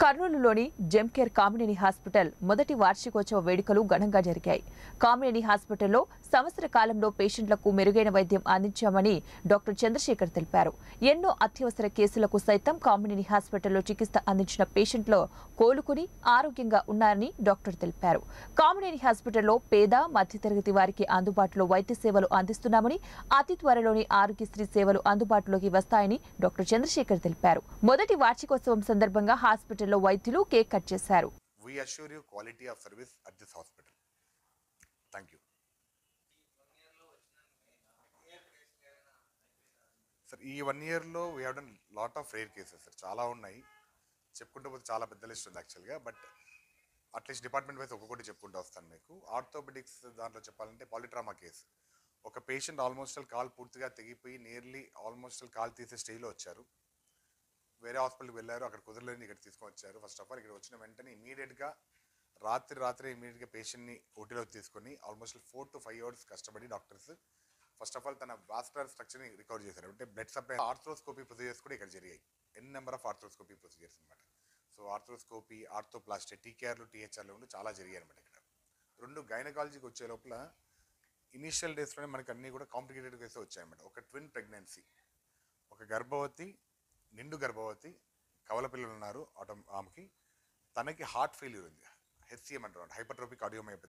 కర్నూలులోని జెమ్కేర్ Kamineni hospital మొదటి వార్షికోత్సవ వేడుకలు ఘనంగా జరిగాయి కామినేని హాస్పిటల్లో సంవత్సర కాలంలో పేషెంట్లకు మెరుగైన వైద్యం అందించామని డాక్టర్ చంద్రశేఖర్ తెలిపారు ఎన్నో అత్యవసర కేసులకు సైతం కామినేని హాస్పిటల్లో చికిత్స అందించిన పేషెంట్లు కోలుకుని ఆరోగ్యంగా ఉన్నారని డాక్టర్ తెలిపారు కామినేని హాస్పిటల్లో పేద మధ్యతరగతి వారికి అందుబాటులో వైద్య సేవలు అందిస్తున్నామని అతి త్వరలోని ఆరోగ్యశ్రీ సేవలు అందుబాటులోకి వస్తాయని డాక్టర్ చంద్రశేఖర్ తెలిపారు మొదటి వార్షికోత్సవం సందర్భంగా హాస్పిటల్లో వైద్యులు కేక్ కట్ చేశారు we assure you quality of service at this hospital. Thank you. Sir ఈ వన్ ఇయర్లో we have done lot of rare cases sir చాలా ఉన్నాయి చెప్పుకుంటూ పోతే చాలా పెద్ద లిస్ట్ ఉంది యాక్చువల్గా బట్ అట్లీస్ట్ డిపార్ట్మెంట్ వైజ్ ఒక్కొక్కటి చెప్పుకుంటూ వస్తాను మీకు ఆర్థోపెడిక్స్ దాంట్లో చెప్పాలంటే పాలిట్రామా కేసు ఒక పేషెంట్ ఆల్మోస్ట్ కాల్ పూర్తిగా తెగిపోయి నియర్లీ ఆల్మోస్ట్ కాల్ తీసే స్టేజ్లో వచ్చారు వేరే హాస్పిటల్కి వెళ్ళారు అక్కడ కుదరలేని ఇక్కడ తీసుకొని వచ్చారు ఫస్ట్ ఆఫ్ ఆల్ ఇక్కడ వచ్చిన వెంటనే ఇమీడియట్గా రాత్రి రాత్రి ఇమీడియట్గా పేషెంట్ని ఓటీలోకి తీసుకొని almost four to five hours కష్టపడి డాక్టర్స్ ఫస్ట్ ఆఫ్ ఆల్ తన వాస్కులర్ స్ట్రక్చర్ని రికవర్ చేశారు అంటే బ్లడ్ సప్లై ఆర్థ్రోస్కోపీ ప్రొసీజర్స్ కూడా ఇక్కడ జరిగాయి N number of arthroscopy procedures అనమాట సో ఆర్థ్రోస్కోపీ ఆర్థోప్లాస్టీ టీకేఆర్లు టీహెచ్ఆర్లు ఉండి చాలా జరిగాయి అనమాట ఇక్కడ రెండు గైనకాలజీకి వచ్చే లోపల ఇనీషియల్ డేస్లోనే మనకి అన్నీ కూడా కాంప్లికేటెడ్ కేసే వచ్చాయన్నమాట ఒక ట్విన్ ప్రెగ్నెన్సీ ఒక గర్భవతి నిండు గర్భవతి కవల పిల్లలు ఉన్నారు ఆటో ఆమెకి తనకి హార్ట్ ఫెయిల్యూర్ ఉంది హెచ్సిఎం అంటారు హైపర్ట్రోపిక్ ఆడియోమయోపతి